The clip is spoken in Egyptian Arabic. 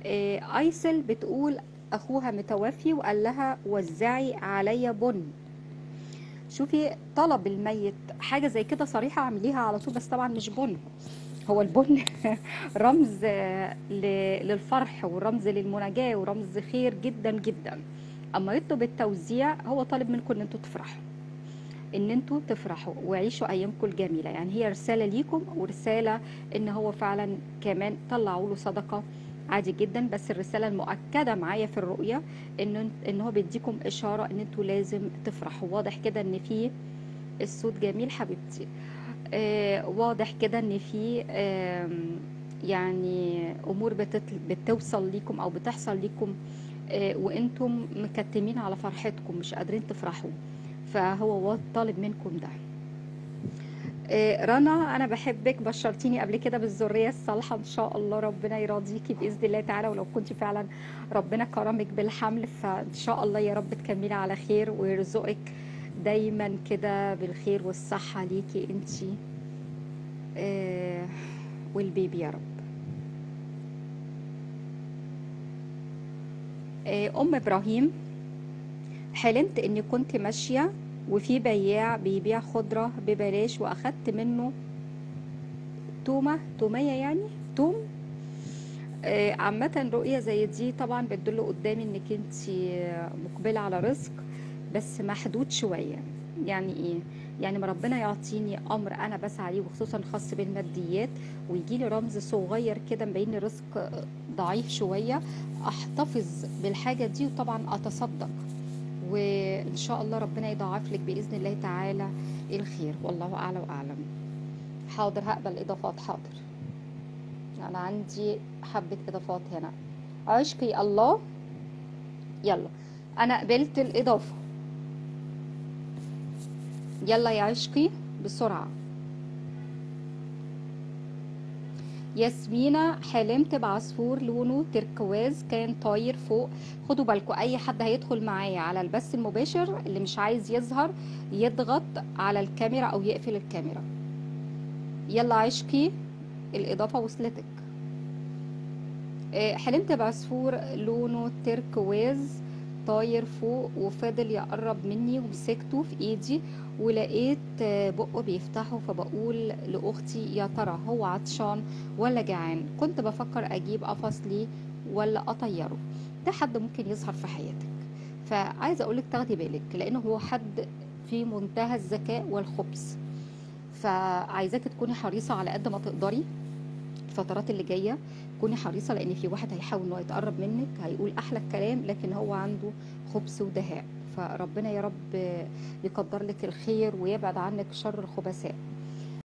آه، ايسل بتقول اخوها متوفي وقال لها وزعي عليا بن شوفي طلب الميت حاجه زي كده صريحه اعمليها على طول بس طبعا مش بن هو البن رمز آه، ل- للفرح ورمز للمناجاه ورمز خير جدا جدا اما يطلب التوزيع هو طالب منكم ان انتوا تفرحوا ان انتوا تفرحوا وعيشوا ايامكم الجميله يعني هي رساله ليكم ورساله ان هو فعلا كمان طلعوا له صدقه عادي جدا بس الرساله المؤكده معايا في الرؤيه ان ان هو بيديكم اشاره ان انتوا لازم تفرحوا واضح كده ان في الصوت جميل حبيبتي آه واضح كده ان في آم، يعني امور بتت- بتوصل ليكم او بتحصل ليكم آه وانتم مكتمين على فرحتكم مش قادرين تفرحوا فهو وا- طالب منكم ده آه، رنا انا بحبك بشرتيني قبل كده بالذريه الصالحه ان شاء الله ربنا يرضيكي باذن الله تعالى ولو كنت فعلا ربنا كرمك بالحمل فان شاء الله يا رب تكملي على خير ويرزقك دايما كده بالخير والصحه ليكي انتي آه، والبيبي يا رب آه، ام ابراهيم حلمت اني كنت ماشيه وفي بياع بيبيع خضره ببلاش واخدت منه تومه توميه يعني توم آه، عامة رؤية زي دي طبعا بتدل قدامي انك انت مقبلة على رزق بس محدود شوية يعني ايه يعني ما ربنا يعطيني امر انا بسعى عليه وخصوصا خاص بالماديات ويجي لي رمز صغير كده مبين لي رزق ضعيف شوية احتفظ بالحاجة دي وطبعا اتصدق وان شاء الله ربنا يضاعف لك باذن الله تعالى الخير والله اعلى واعلم حاضر هقبل اضافات حاضر انا عندي حبة اضافات هنا عشقي الله يلا انا قبلت الاضافة يلا يا عشقي بسرعة ياسمينة حلمت بعصفور لونه تركواز كان طاير فوق خدوا بالكم اي حد هيدخل معايا على البث المباشر اللي مش عايز يظهر يضغط على الكاميرا او يقفل الكاميرا يلا عشقي الاضافة وصلتك آه، حلمت بعصفور لونه تركواز طاير فوق وفضل يقرب مني ومسكته في ايدي ولقيت آه، بقه بيفتحه فبقول لاختي يا ترى هو عطشان ولا جعان كنت بفكر اجيب قفص ليه ولا اطيره ده حد ممكن يظهر في حياتك فعايزه اقولك تاخدي بالك لانه هو حد في منتهى الذكاء والخبث فعايزاك تكوني حريصه على قد ما تقدري الفترات اللي جايه كوني حريصه لان في واحد هيحاول انه يتقرب منك هيقول احلى الكلام لكن هو عنده خبث ودهاء فربنا يا رب يقدر لك الخير ويبعد عنك شر الخبثاء